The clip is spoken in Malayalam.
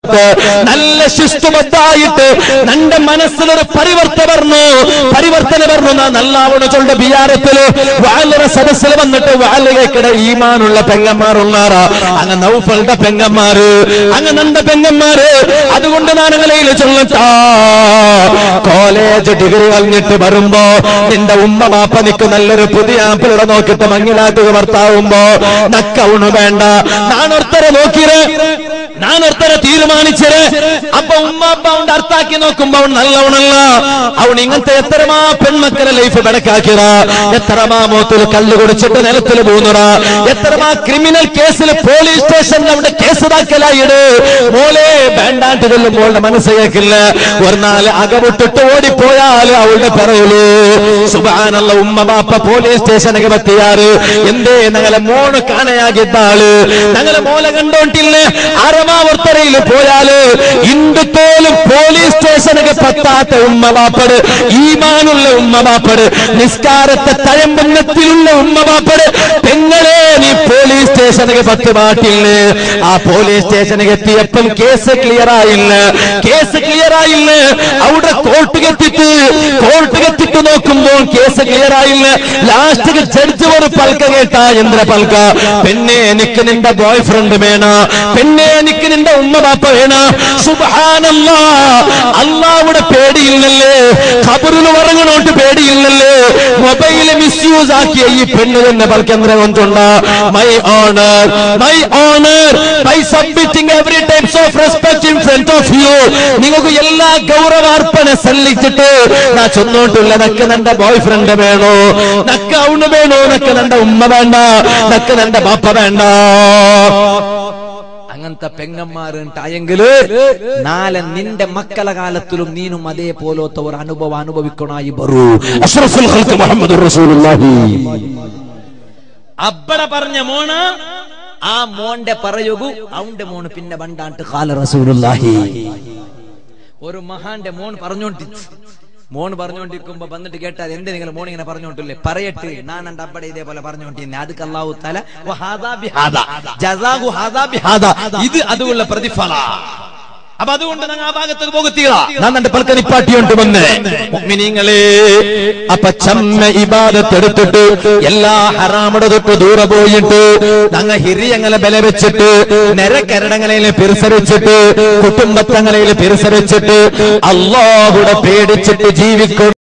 നല്ല ಶಿಸ್ತುಬದ್ധായിട്ട് നന്റെ മനസ്സിലൊരു പരിവർത്തന പറഞ്ഞു പരിവർത്തന പറഞ്ഞു നാ നല്ലാവണ ചൊണ്ട ബിയാരത്തില് വാലറ സദസ്സിൽ വന്നിട്ട് വാലകക്കിട ഈമാനുള്ള പെങ്ങന്മാരുള്ളാറാ അങ്ങ് നൗഫളുടെ പെങ്ങന്മാര് അങ്ങ് നന്റെ പെങ്ങന്മാര് അതുകൊണ്ട് ഞാൻ നിലയിൽ ചൊല്ലട്ടാ കോളേജ് ഡിഗ്രി കഴിഞ്ഞിട്ട് വരുമ്പോ നിന്റെ ഉമ്മ ബാപ്പ നിക്ക് നല്ലൊരു പുതിയ ആപ്പിളിടെ നോക്കിയിട്ട് മങ്ങിലാട്ടുക ഭർത്താവുമ്പോ നക്കൗണ് വേണ്ട നാനൊരുത്തരെ നോക്കിയത് നാനൊരുത്തരെ തീരുമാനിച്ചത് അപ്പൊ ഉമ്മ അപ്പ അവന്റെ അർത്ഥാക്കി നോക്കുമ്പോ അവൻ നല്ലവണല്ല അവൻ ഇങ്ങനത്തെ എത്രമാ പെൺമക്കളെ ലൈഫ് ബടക്കാക്കിയത എത്രമാ മൂത്തിൽ കല്ല് കുടിച്ചിട്ട് നിലത്തിൽ പോകുന്നറ എത്രമാ ക്രിമിനൽ കേസിൽ പോലീസ് സ്റ്റേഷനിൽ അവിടെ കേസ് ദാക്കലായിട് മോളെ വേണ്ടാണ്ട് ചെല്ലുമ്പോൾ മനസ്സ് കേൾക്കില്ല ഒരു നാല് അകവിട്ടിട്ട് ഓടിപ്പോയാൽ അവളുടെ പിറയില് സുബാനുള്ള ഉമ്മ ബാപ്പ പോലീസ് സ്റ്റേഷനൊക്കെ എത്തിയാറ് എന്തേ ഞങ്ങളെ മോണ് കാണയാകിದ್ದಾള് ഞങ്ങളെ മോലെ കണ്ടോണ്ടില്ലേ അരമാവർത്തരയിൽ പോയാല് ഇന്ദുത്തോലും പോലീസ് സ്റ്റേഷനൊക്കെ പത്താത്ത ഉമ്മ ബാപ്പട് ഈമാനുള്ള ഉമ്മ ബാപ്പട് നിസ്കാരത്തെ തഴമ്പന്നത്തിലുള്ള ഉമ്മ ബാപ്പട് പെങ്ങളെ നീ പോലീസ് സ്റ്റേഷനൊക്കെ പത്ത് പാട്ടില്ലേ ആ പോലീസ് സ്റ്റേഷനൊക്കെ എത്തിയപ്പം കേസ് ക്ലിയർ ആയില്ല കേസ് ക്ലിയർ ആയില്ല അവിടെ കോർട്ട് കെത്തിട്ട് കോർട്ട് കെത്തിട്ട് നോക്കുമ്പോൾ കേസ് ക്ലിയർ ആയില്ല ലാസ്റ്റ് ജഡ്ജ് ഒരു പൽക്ക കേട്ടാ എന്തിന പൽക്ക പെണ്ണെ എനിക്ക് നിന്റെ ബോയ് ഫ്രണ്ട് വേണ പെണ്ണെ എനിക്ക് നിന്റെ ഉമ്മ ബാപ്പ വേണ സുബാനല്ല അള്ളാവിടെ പേടിയില്ലല്ലേ ഖബറിൽ ഉറങ്ങണോട്ട് പേടിയില്ലല്ലേ മൊബൈൽ മിസ്യൂസ് ആക്കിയ ഈ പെണ്ണ് തന്നെ പൽക്കെന്ദ്രം കൊണ്ടുണ്ട my honour my honour by submitting every types of respect in front of you നിങ്ങൾക്ക് എല്ലാ ഗൗരവാർപ്പണ സല്ലിച്ചിട്ട് നാ ചൊന്നോട്ടില്ല നക്ക് നിന്റെ ബോയ് ഫ്രണ്ട് വേണോ നക്ക് അവണ് വേണോ നക്ക് നിന്റെ ഉമ്മ വേണ്ട നക്ക് നിന്റെ ബാപ്പ വേണ്ട അങ്ങനത്തെ പെങ്ങന്മാരുണ്ടായെങ്കില് നാളെ നിന്റെ മക്കളെ കാലത്തിലും നീനും അതേപോലത്തെ ഒരു അനുഭവം അനുഭവിക്കണായി വരൂ അഷ്റഫുൽ ഖൽഖ് മുഹമ്മദ് റസൂലുള്ളാഹി അബ്ബട പറഞ്ഞ മോണ് ആ മോന്റെ പറയുകു അവന്റെ മോണ് പിന്നെ ബണ്ടാണ്ട് കാല റസൂലുള്ളാഹി ഒരു മഹാന്റെ മോൻ പറഞ്ഞോണ്ടി മോൺ പറഞ്ഞോണ്ടിരിക്കുമ്പോ വന്നിട്ട് കേട്ടാൽ എന്ത് നിങ്ങൾ മോൺ ഇങ്ങനെ പറഞ്ഞോണ്ടില്ലേ പറയട്ടെ ഞാൻ എന്റെ അബ്ബടെ ഇതേപോലെ പറഞ്ഞോണ്ടിരുന്നേ അത് അല്ലാഹു തല ഇത് അതുള്ള പ്രതിഫല അപ്പൊ അതുകൊണ്ട് ഞങ്ങൾ ആ ഭാഗത്തേക്ക് പോകുത്തികളാ ഞാൻ എന്റെ പൽക്ക നിപ്പാട്ടിയോണ്ട് വന്ന് മുഅ്മിനീങ്ങളെ അപ്പൊ ചമ്മ ഇബാദത്തെടുത്തിട്ട് എല്ലാ ഹറാമുടെ തൊട്ട് ദൂരെ പോയിട്ട് ഞങ്ങ ഹിരിയങ്ങളെ ബല വെച്ചിട്ട് നരക്കരടങ്ങളെ പിരിസരിച്ചിട്ട് കുടുംബത്തങ്ങളെ പിരിസരിച്ചിട്ട് അള്ളാഹുടെ പേടിച്ചിട്ട് ജീവിക്കും